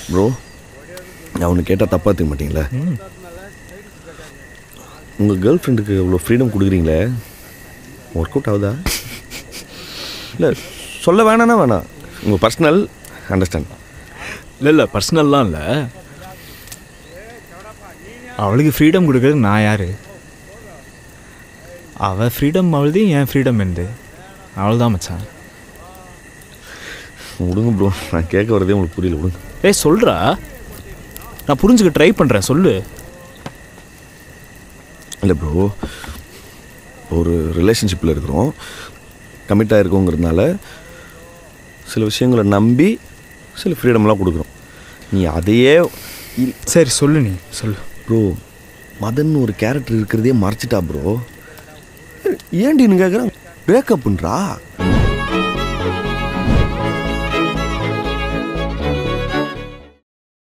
bro நான் ஒன்று கேட்டால் தப்பாக எடுத்துக்க மாட்டீங்களா ம் உங்கள் கேர்ள் ஃப்ரெண்டுக்கு இவ்வளோ ஃப்ரீடம் கொடுக்குறீங்களே ஒர்க் அவுட் ஆகுதா இல்லை சொல்ல வேணான்னா வேணாம் உங்கள் பர்சனல் அண்டர்ஸ்டாண்ட் இல்லை இல்லை பர்சனல்லாம் இல்லை அவளுக்கு ஃப்ரீடம் கொடுக்குறது நான் யார் அவள் ஃப்ரீடம் அவளுது என் ஃப்ரீடம் என்னது அவள்தான் மச்சான் விடுங்க ப்ரோ நான் கேட்க வரதே உங்களுக்கு புரியல விடுங்க ஏய் சொல்கிறா நான் புரிஞ்சுக்க ட்ரை பண்ணுறேன் சொல்லு இல்லை ப்ரோ ஒரு ரிலேஷன்ஷிப்பில் இருக்கிறோம் கமிட்டாக இருக்கோங்கிறதுனால சில விஷயங்களை நம்பி சில ஃப்ரீடம்லாம் கொடுக்குறோம் நீ அதையே சரி சொல்லு நீ சொல்லு ப்ரோ மதன் ஒரு கேரக்டர் இருக்கிறதே மறைச்சிட்டா ப்ரோ ஏன்டி நீ கேட்குறேன் பிரேக்கப்புன்றா